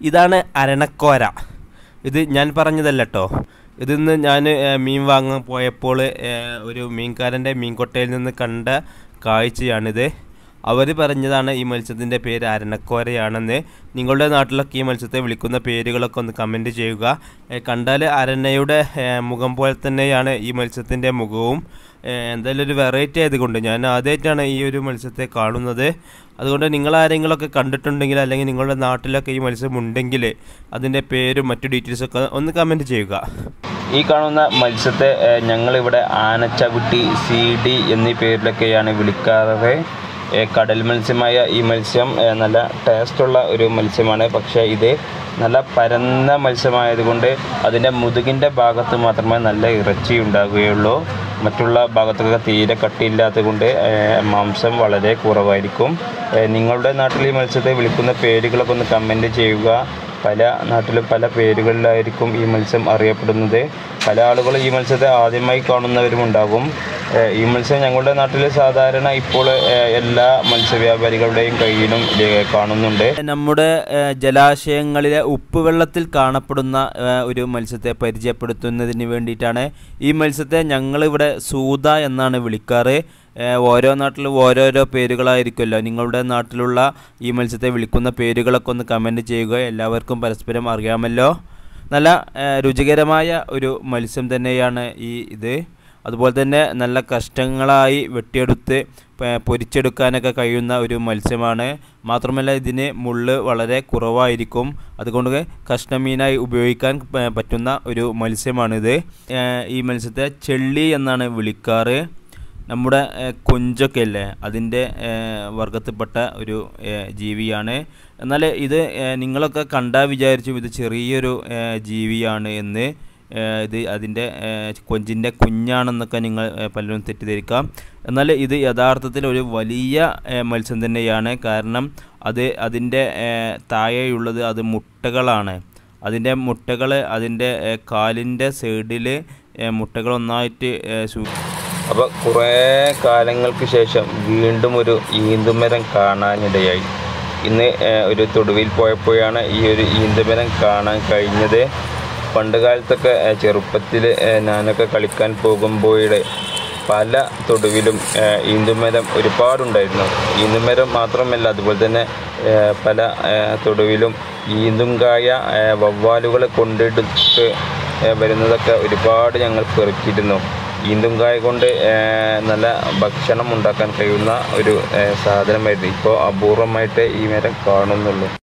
ഇതാണ് അരണക്കോര ഇത് ഞാൻ പറഞ്ഞതല്ല കേട്ടോ ഇതിന്ന് ഞാൻ മീൻ വാങ്ങാൻ പോയപ്പോൾ ഏഹ്, ഒരു മീൻകാരൻ്റെ മീൻകൊട്ടയിൽ നിന്ന് കണ്ട കാഴ്ചയാണിത് അവർ പറഞ്ഞതാണ് ഈ മത്സ്യത്തിൻ്റെ പേര് അരണക്കോരയാണെന്ന് നിങ്ങളുടെ നാട്ടിലൊക്കെ ഈ മത്സ്യത്തെ വിളിക്കുന്ന പേരുകളൊക്കെ ഒന്ന് കമൻറ്റ് ചെയ്യുക ഏഹ്, കണ്ടാൽ അരണയുടെ ഏഹ്, മുഖം പോലെ തന്നെയാണ് ഈ മത്സ്യത്തിൻ്റെ മുഖവും ഏഹ്, എന്തായാലും ഒരു വെറൈറ്റി ആയതുകൊണ്ട് ഞാൻ ആദ്യമായിട്ടാണ് ഈ ഒരു മത്സ്യത്തെ കാണുന്നത് അതുകൊണ്ട് നിങ്ങൾ ആരെങ്കിലുമൊക്കെ കണ്ടിട്ടുണ്ടെങ്കിൽ അല്ലെങ്കിൽ നിങ്ങളുടെ നാട്ടിലൊക്കെ ഈ മത്സ്യം ഉണ്ടെങ്കിൽ അതിൻ്റെ പേരും മറ്റു ഡീറ്റെയിൽസൊക്കെ ഒന്ന് കമൻറ്റ് ചെയ്യുക ഈ കാണുന്ന മത്സ്യത്തെ ഏഹ്, ഞങ്ങളിവിടെ ആനച്ചവിട്ടി സി ഡി എന്നീ പേരിലൊക്കെയാണ് വിളിക്കാറ് ഏഹ്, കടൽ മത്സ്യമായ ഈ മത്സ്യം ഏഹ്, നല്ല ടേസ്റ്റുള്ള ഒരു മത്സ്യമാണ് പക്ഷേ ഇത് നല്ല പരന്ന മത്സ്യമായതുകൊണ്ട് അതിൻ്റെ മുതുകിൻ്റെ ഭാഗത്ത് മാത്രമേ നല്ല ഇറച്ചി ഉണ്ടാകുകയുള്ളൂ മറ്റുള്ള ഭാഗത്തൊക്കെ തീരെ കട്ടിയില്ലാത്തത് കൊണ്ട് ഏഹ്, മാംസം വളരെ കുറവായിരിക്കും ഏഹ്, നിങ്ങളുടെ നാട്ടിൽ ഈ മത്സ്യത്തെ വിളിക്കുന്ന പേരുകളൊക്കെ ഒന്ന് കമൻറ്റ് ചെയ്യുക പല നാട്ടിലും പല പേരുകളിലായിരിക്കും ഈ മത്സ്യം അറിയപ്പെടുന്നത് പല ആളുകളും ഈ മത്സ്യത്തെ ആദ്യമായി കാണുന്നവരും ഉണ്ടാകും ഏഹ് ഈ മത്സ്യം ഞങ്ങളുടെ നാട്ടിൽ സാധാരണ ഇപ്പോൾ ഏഹ് എല്ലാ മത്സ്യവ്യാപാരികളുടെയും കയ്യിലും ഏഹ് കാണുന്നുണ്ട് നമ്മുടെ ഏഹ്, ജലാശയങ്ങളിലെ ഉപ്പുവെള്ളത്തിൽ കാണപ്പെടുന്ന ഏഹ്, ഒരു മത്സ്യത്തെ പരിചയപ്പെടുത്തുന്നതിന് വേണ്ടിയിട്ടാണ് ഈ മത്സ്യത്തെ ഞങ്ങളിവിടെ സൂത എന്നാണ് വിളിക്കാറ് ഏഹ്, ഓരോ നാട്ടിലും ഓരോരോ പേരുകളായിരിക്കുമല്ലോ നിങ്ങളുടെ നാട്ടിലുള്ള ഈ മത്സ്യത്തെ വിളിക്കുന്ന പേരുകളൊക്കെ ഒന്ന് കമൻറ്റ് ചെയ്യുക എല്ലാവർക്കും പരസ്പരം അറിയാമല്ലോ നല്ല ഏഹ്, രുചികരമായ ഒരു മത്സ്യം തന്നെയാണ് ഈ ഇത് അതുപോലെ തന്നെ നല്ല കഷ്ടങ്ങളായി വെട്ടിയെടുത്ത് പ- പൊരിച്ചെടുക്കാനൊക്കെ കഴിയുന്ന ഒരു മത്സ്യമാണ് മാത്രമല്ല ഇതിന് മുള്ള് വളരെ കുറവായിരിക്കും അതുകൊണ്ട് കഷ്ണമീനായി ഉപയോഗിക്കാൻ പ- പറ്റുന്ന ഒരു മത്സ്യമാണിത് ഏഹ് ഈ മത്സ്യത്തെ ചെള്ളി എന്നാണ് വിളിക്കാറ് നമ്മുടെ ഏഹ്, കൊഞ്ചൊക്കെ അല്ലേ അതിൻ്റെ ഏഹ്, വർഗത്തിൽപ്പെട്ട ഒരു ഏഹ്, ജീവിയാണ് എന്നാൽ ഇത് ഏഹ്, നിങ്ങളൊക്കെ കണ്ടാൽ വിചാരിച്ചു ഇത് ചെറിയൊരു ഏഹ്, ജീവിയാണ് എന്ന് ഏഹ്, ഇത് അതിൻ്റെ ഏഹ്, കൊഞ്ചിൻ്റെ കുഞ്ഞാണെന്നൊക്കെ നിങ്ങൾ ഏഹ്, പലരും തെറ്റിദ്ധരിക്കാം എന്നാൽ ഇത് യഥാർത്ഥത്തിൽ ഒരു വലിയ ഏഹ്, മത്സ്യം തന്നെയാണ് കാരണം അത് അതിൻ്റെ ഏഹ്, താഴെയുള്ളത് അത് മുട്ടകളാണ് അതിൻ്റെ മുട്ടകൾ അതിൻ്റെ ഏഹ്, കാലിൻ്റെ സൈഡിൽ മുട്ടകൾ ഒന്നായിട്ട് ഏഹ്, സൂ അപ്പോൾ കുറേ കാലങ്ങൾക്ക് ശേഷം വീണ്ടും ഒരു ഈന്തുമരം കാണാനിടയായി ഇന്ന് ഏഹ്, ഒരു തൊടുവിൽ പോയപ്പോഴാണ് ഈ ഒരു ഈന്തുമരം കാണാൻ കഴിഞ്ഞത് പണ്ട് കാലത്തൊക്കെ ഏഹ്, ചെറുപ്പത്തിൽ ഏഹ്, ഞാനൊക്കെ കളിക്കാൻ പോകുമ്പോഴേ പല തൊടുവിലും ഏഹ്, ഈന്തുമരം ഒരുപാടുണ്ടായിരുന്നു ഈന്തുമരം മാത്രമല്ല അതുപോലെ തന്നെ ഏഹ്, പല ഏഹ്, തൊടുവിലും ഈന്തുംകായ ഏഹ്, വവ്വാലുകളെ കൊണ്ടെടുത്ത് ഏഹ്, വരുന്നതൊക്കെ ഒരുപാട് ഞങ്ങൾ പെറുക്കിയിരുന്നു ഈന്തുംകായ കൊണ്ട് ഏഹ്, നല്ല ഭക്ഷണം ഉണ്ടാക്കാൻ കഴിയുന്ന ഒരു ഏഹ്, സാധനമായിരുന്നു ഇപ്പോൾ അപൂർവമായിട്ട് ഈ മരം കാണുന്നുള്ളൂ